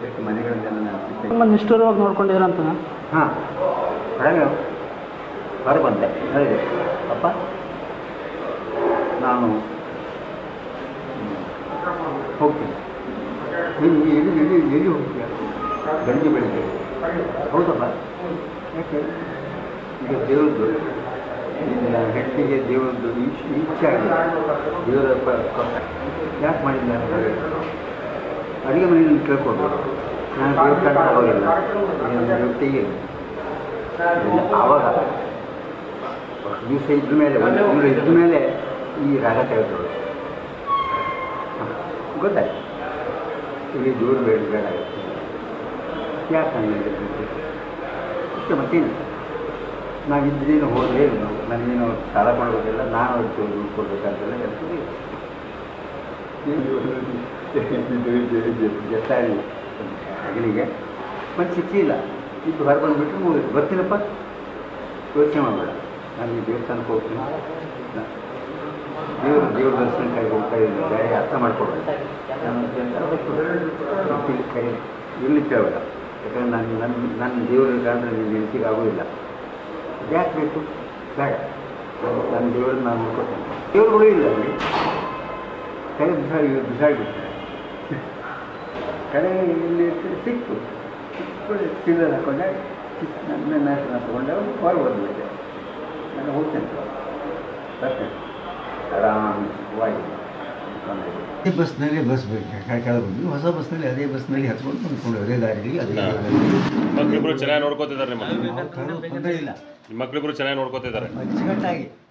ಎಷ್ಟು ಮನೆಗಳನ್ನೆಲ್ಲ ನಾನು ಸುತ್ತಿ ತುಂಬ ನಿಷ್ಠುರವಾಗಿ ನೋಡ್ಕೊಂಡಿದ್ದೀರ ಅಂತ ಹಾಂ ಹೊರಗೆ ಹೊರ ಬಂದೆ ಹೇಳಿದೆ ಅಪ್ಪ ನಾನು ಹ್ಮ್, ಹೋಗ್ತೀನಿ ನೀನು ಎಲ್ಲಿ ಎಲ್ಲಿ ಎಲ್ಲಿ ಹೋಗ್ತೀಯ ಬೆಳಿಗ್ಗೆ ಬೆಳಿಗ್ಗೆ ಹೌದಪ್ಪ ಯಾಕೆ ಈಗ ದೇವ್ರದ್ದು ನಿನ್ನ ಹೆಂಡತಿಗೆ ದೇವ್ರದ್ದು ಈಚ್- ಇಚ್ಛೆ ಆಗಿದೆ ದೇವರ ಪ- ಪ- ಯಾಕೆ ಮಾಡಿದ್ದಾರೆ ಅಡುಗೆ ಮನೆಯಲ್ಲಿ ಕೇಳ್ಕೊಡ್ಬೋದು ನಾನು ದೇವ್ರ ಕಂಡು ಹೋಗಿಲ್ಲ ದೇವ್ರ ತೆಗಿಲ್ಲ ಆವಾಗ ಅಷ್ಟು ದಿವಸ ಇದ್ದ ಮೇಲೆ ಒಂದು ತಿಂಗಳು ಇದ್ದ ಮೇಲೆ ಈ ರಾಗ ತೆಗೆದು ಗೊತ್ತಾಯ್ತು ಇಲ್ಲಿ ದೂರ ಬೇಡ ಬೇಡ ಯಾಕೆ ಹಂಗೆ ಇಷ್ಟೇ ಮತ್ತೇನು ನಾವು ಇದ್ದೇನು ಹೋದ್ರೆ ನನಗೇನು ಸಾಲ ಕೊಡಬೇಕಿಲ್ಲ ನಾನು ಅವ್ರಿಗೆ ದುಡ್ಡು ಕೊಡಬೇಕಾಗಿಲ್ಲ ಎಲ್ಲರಿಗೂ ಜತ್ತಾಳಿ ಅಗಲಿಗೆ ಮತ್ತು ಸಿಕ್ಕಿಲ್ಲ ಇದ್ದು ಹೊರ ಬಂದುಬಿಟ್ಟು ಮುಗಿದು ಬರ್ತೀನಪ್ಪ ಯೋಚನೆ ಮಾಡಬೇಡ ನಾನು ಈ ದೇವಸ್ಥಾನಕ್ಕೆ ಹೋಗ್ತೀನಿ ನ- ದೇವ್ರ ದೇವ್ರ ದರ್ಶನಕ್ಕಾಗಿ ಹೋಗ್ತಾ ಇದ್ದೀನಿ ಬೇರೆ ಅರ್ಥ ಮಾಡ್ಕೊಡ್ಬೇಕು ನಾನು ಕೈ ಇಲ್ಲಿ ಕೇಳಬೇಡ ಯಾಕಂದ್ರೆ ನಾನು ನನ್ನ ನನ್ನ ದೇವ್ರ ಕಂಡ್ರೆ ನಿನ್ನ ಹೆಂಡತಿಗೆ ಆಗೋದಿಲ್ಲ ಯಾಕೆ ಬೇಕು ಬೇಡ ನಾನು- ನನ್ನ ದೇವ್ರನ್ನ ನಾನು ನೋಡ್ಕೊತೀನಿ ದೇವ್ರುಗಳು ಇಲ್ಲ ಅಲ್ಲಿ ಕೈ ಬಿಸಾಡಿ ಬಿಸಾಡಿಬಿಡ್ತಾರೆ ಕಡೆ ಇಲ್ಲಿ ಸಿಕ್ತು ಸಿಕ್ಕು ಚಿಲ್ಲರ್ ಹಾಕೊಂಡೆ ನನ್ನ ಹೆಸರನ್ನ ತಗೊಂಡೆ ಹೊರಗೆ ಬಂದುಬಿಟ್ಟೆ ನಾನು ಹೋಗ್ತೇನೆ ಬರ್ತೇನೆ ಆರಾಮವಾಗಿ ಅದೇ ಬಸ್ನಲ್ಲಿ ಬಸ್ ಕೆಳಗೆ ಬಂದ್ವಿ ಹೊಸ ಬಸ್ನಲ್ಲಿ ಅದೇ ಬಸ್ನಲ್ಲಿ ಹತ್ಕೊಂಡು ಬಂದ್ಕೊಂಡು ಅದೇ ದಾರಿಯಲ್ಲಿ ಅದೇ ಮಕ್ಳಿಬ್ರು ಚೆನ್ನಾಗಿ ನೋಡ್ಕೋತಿದ್ದಾರೆ ನಿಮ್ಮ ನಾವು ತರೋದು ತೊಂದರೆ ಇಲ್ಲ ನಿಮ್ಮ ಮಕ್ಳಿಬ್ರು ಚೆನ್ನಾಗಿ ನೋಡ್ಕೋತಿದ್ದಾರೆ ಅಚ್ಚುಕಟ್ಟಾಗಿ